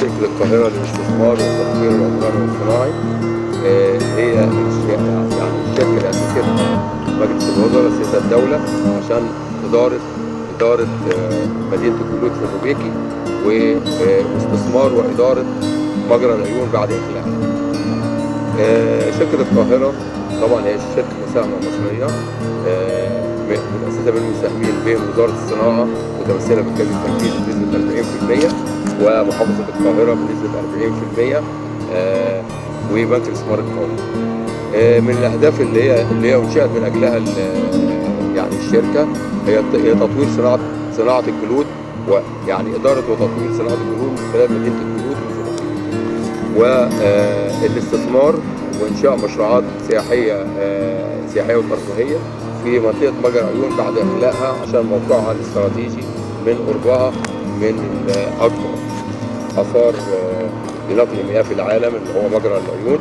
شركة القاهرة للاستثمار والتطوير العمراني والصناعي آه، هي الش- يعني الشركة اللي أسستها مجلس الوزراء سياسة الدولة عشان إدارة إدارة آه، مدينة الجلود في الروبيكي و- آه، واستثمار وإدارة مجرى العيون بعد إخلاءها. آه، شركة القاهرة طبعا هي شركة مساهمة مصرية آه، متأسسة من المساهمين بين وزارة الصناعة متمثلة بالكادر التنفيذي بنسبة 40% ومحافظة القاهرة بنسبة 40% آه، وبنك الاستثمار القومي. آه، من الأهداف اللي هي اللي هي أنشئت من أجلها ال- يعني الشركة هي هي تطوير صناعة صناعة الجلود ويعني إدارة وتطوير صناعة الجلود من خلال مدينة الجلود والاستثمار وإنشاء مشروعات سياحية آه، سياحية وترفيهية في منطقة مجرى عيون بعد إخلاءها عشان موقعها الاستراتيجي من قربها من ال- أكبر آثار آه، لنقل المياه في العالم اللي هو مجرى العيون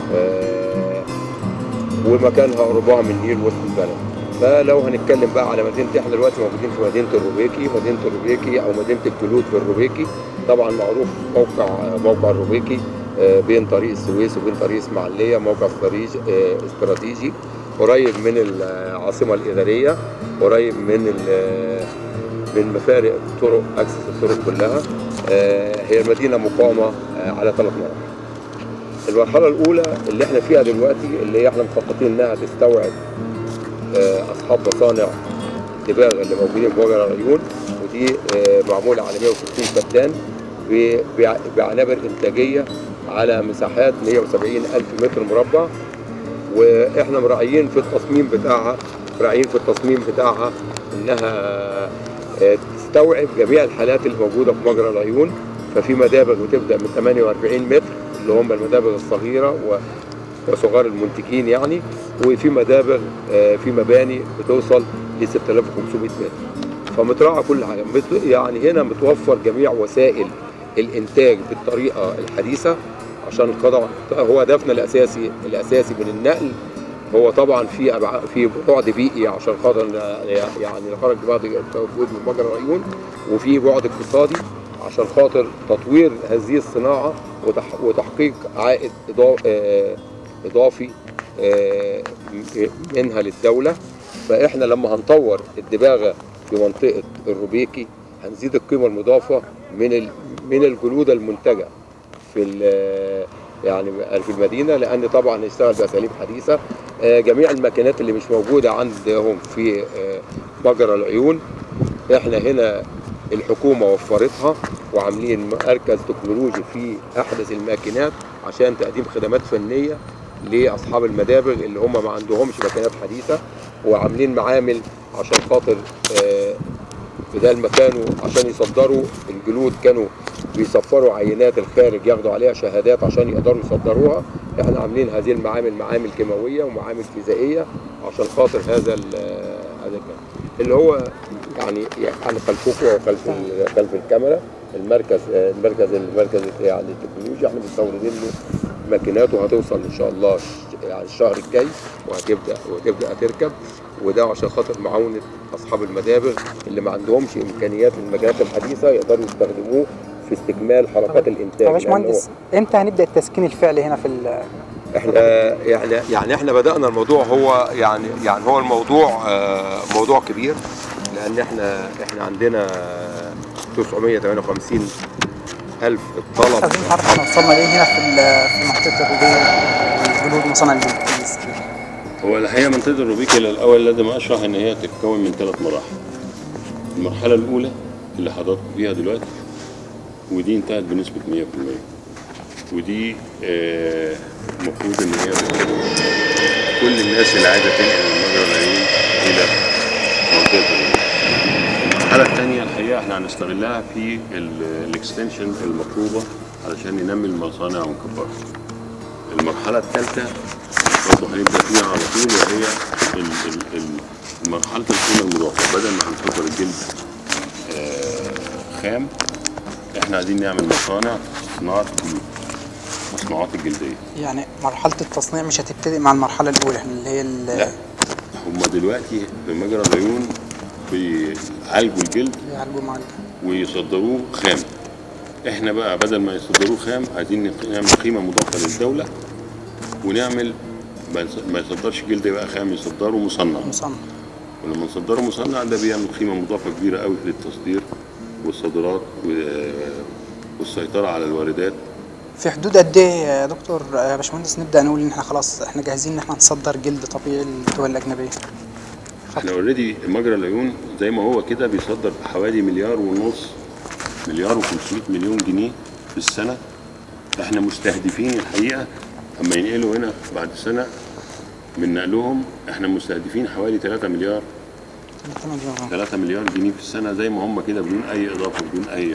آه، ومكانها قربها من النيل وسط البلد فلو هنتكلم بقى على مدينة احنا دلوقتي موجودين في مدينة الروبيكي مدينة الروبيكي أو مدينة الجلود في الروبيكي طبعا معروف موقع موقع الروبيكي آه، بين طريق السويس وبين طريق اسماعيلية موقع استراتيجي آه، استراتيجي قريب من العاصمة الإدارية قريب من ال- من مفارق الطرق أكسس الطرق كلها آه، هي المدينة مقامة آه، على ثلاث مراحل المرحلة الأولى اللي احنا فيها دلوقتي اللي هي احنا مخططين إنها تستوعب آه، أصحاب مصانع دباغ اللي موجودين في وجه العيون ودي آه، معمولة على 160 فدان ب- بع- بعنابر إنتاجية على مساحات 170 ألف متر مربع واحنا مراعيين في التصميم بتاعها مراعيين في التصميم بتاعها انها آه، تستوعب جميع الحالات الموجوده في مجرى العيون ففي مدابغ بتبدا من 48 متر اللي هم المدابغ الصغيره و وصغار المنتجين يعني وفي مدابغ آه، في مباني بتوصل ل 6500 متر فمتراعى كل حاجه مت- يعني هنا متوفر جميع وسائل الانتاج بالطريقه الحديثه عشان خضع هو هدفنا الاساسي الاساسي من النقل هو طبعا في أبع- في بعد بيئي عشان خاطر يعني خرج بعض التوجد من مجرى العيون وفي بعد اقتصادي عشان خاطر تطوير هذه الصناعه وتح- وتحقيق عائد إضا- آه، اضافي آه، م- منها للدوله فاحنا لما هنطور الدباغه في منطقه الروبيكي هنزيد القيمه المضافه من ال- من الجلود المنتجه في ال- يعني في المدينه لان طبعا نشتغل باساليب حديثه آه، جميع الماكينات اللي مش موجوده عندهم في آه، مجرى العيون احنا هنا الحكومه وفرتها وعاملين مركز تكنولوجي فيه احدث الماكينات عشان تقديم خدمات فنيه لاصحاب المدابغ اللي هم ما عندهمش ماكينات حديثه وعاملين معامل عشان خاطر آه، بدل ما كانوا عشان يصدروا الجلود كانوا بيسفروا عينات الخارج ياخدوا عليها شهادات عشان يقدروا يصدروها احنا عاملين هذه المعامل معامل كيماويه ومعامل فيزيائيه عشان خاطر هذا ال- هذا الكلام اللي هو يعني يعني خلفكم او خلف ال- خلف الكاميرا المركز المركز المركز يعني التكنولوجيا احنا مستوردين له ماكينات وهتوصل ان شاء الله ش- يعني الشهر الجاي وهتبدا وهتبدا تركب وده عشان خاطر معاونه اصحاب المدابغ اللي ما عندهمش امكانيات الماكينات الحديثه يقدروا يستخدموه في استكمال حركات الانتاج يا لأن باشمهندس امتى هنبدا التسكين الفعلي هنا في ال- احنا يعني يعني احنا بدانا الموضوع هو يعني يعني هو الموضوع آه، موضوع كبير لان احنا احنا عندنا 958 الف طلب عايزين نعرف احنا وصلنا ليه هنا في ال- في منطقه الروبيه والجلود ومصانع الجلود هو الحقيقه منطقه الروبيكي الاول لازم اشرح ان هي تتكون من ثلاث مراحل المرحله الاولى اللي حضراتكم فيها دلوقتي ودي انتهت بنسبه 100% ودي آه، المفروض ان هي بتتم كل الناس اللي عايزه تنقل من مجرى العيون الى منطقه الروبيكي المرحله الثانيه الحقيقه احنا هنستغلها في الاكستنشن المطلوبه علشان ننمي المصانع ونكبرها المرحله الثالثه برضه هنبدا فيها على طول وهي ال- ال- ال- مرحله القيمه المضافه بدل ما هنصدر الجلد آه، خام احنا عايزين نعمل مصانع صناعه جلود مصنوعات الجلديه يعني مرحله التصنيع مش هتبتدي مع المرحله الاولى اللي هي ال- لا هما دلوقتي في مجرى العيون بيعالجوا الجلد يعالجوا مع ال- ويصدروه خام احنا بقى بدل ما يصدروه خام عايزين نق- نعمل قيمه مضافه للدوله ونعمل ما يص- ما يصدرش جلد بقى خام يصدره مصنع مصنع ولما نصدره مصنع ده بيعمل قيمه مضافه كبيره قوي للتصدير والصادرات و- والسيطره على الواردات في حدود قد ايه يا دكتور يا باشمهندس نبدا نقول ان احنا خلاص احنا جاهزين ان احنا نصدر جلد طبيعي للدول الاجنبيه احنا اوريدي مجرى العيون زي ما هو كده بيصدر بحوالي مليار ونص مليار و500 مليون جنيه في السنه احنا مستهدفين الحقيقه اما ينقلوا هنا بعد سنه من نقلهم احنا مستهدفين حوالي 3 مليار 3 مليار جنيه في السنه زي ما هم كده بدون اي اضافه بدون اي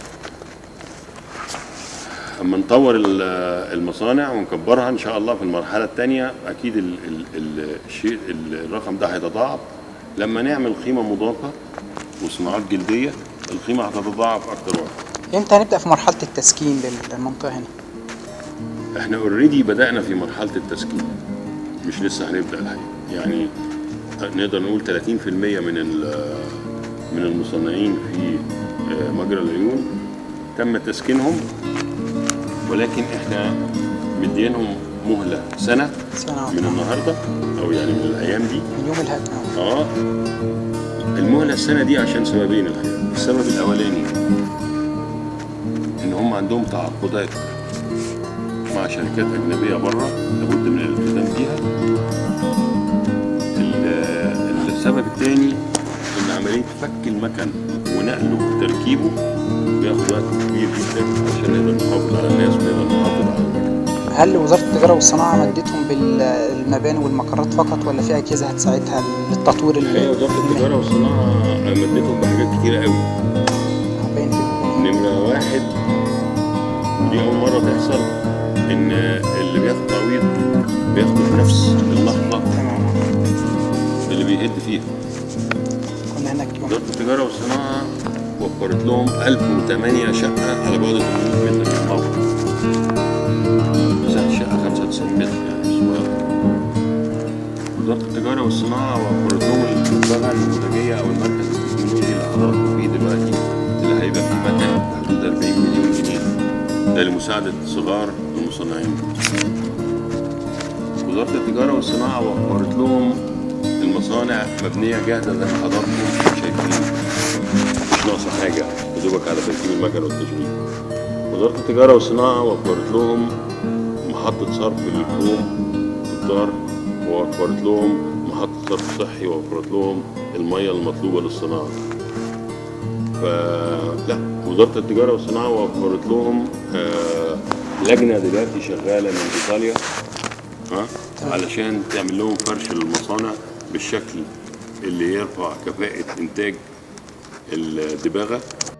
اما نطور ال- المصانع ونكبرها ان شاء الله في المرحله الثانيه اكيد ال ال ال الشيء ال- الرقم ده هيتضاعف لما نعمل قيمه مضافه وصناعات جلديه القيمه هتتضاعف اكتر واكتر امتى هنبدا في مرحله التسكين للمنطقه هنا احنا اوريدي بدانا في مرحله التسكين مش لسه هنبدا الحقيقه يعني نقدر نقول 30% من ال- من المصنعين في آه، مجرى العيون تم تسكينهم ولكن احنا مدينهم مهله سنه سنه من النهارده او يعني من الايام دي من يوم الهجمه اه المهله السنه دي عشان سببين الحقيقه السبب الاولاني ان هم عندهم تعاقدات مع شركات اجنبيه بره لابد من الالتزام بيها ال- السبب الثاني ان عمليه فك المكن ونقله وتركيبه بياخد وقت كبير جدا عشان نقدر نحافظ على الناس ونقدر نحافظ على المكن هل وزاره التجاره والصناعه مدتهم بالمباني والمقرات فقط ولا في اجهزه هتساعدها للتطوير ال- هي وزاره التجاره والصناعه مدتهم بحاجات كتيره قوي باين في- نمرة واحد ودي أول مرة تحصل إن اللي بياخد تعويض بياخده في نفس اللحظة اللي بيهد فيها كنا هناك وزارة التجارة والصناعة وفرت لهم 1008 شقة على بعد 800 متر من الموقع مساحة الشقة 95 متر يعني مش صغيرة وزارة التجارة والصناعة وفرت لهم البلغة النموذجية أو المركز التكنولوجي اللي حضراتكم فيه دلوقتي اللي هيبقى فيه مكان بحدود 40 مليون جنيه ده لمساعدة صغار المصنعين وزارة التجارة والصناعة وفرت لهم المصانع مبنية جاهزة زي ما حضراتكم شايفين مش ناقصة حاجة يا دوبك على تركيب المكن والتشغيل وزارة التجارة والصناعة وفرت لهم محطة صرف للكروم في الدار ووفرت لهم محطة صرف صحي ووفرت لهم المية المطلوبة للصناعة فلا وزارة التجارة والصناعة وفرت لهم آه، لجنة دلوقتي شغالة من إيطاليا ها علشان تعمل لهم فرش للمصانع بالشكل اللي يرفع كفاءة إنتاج الدباغة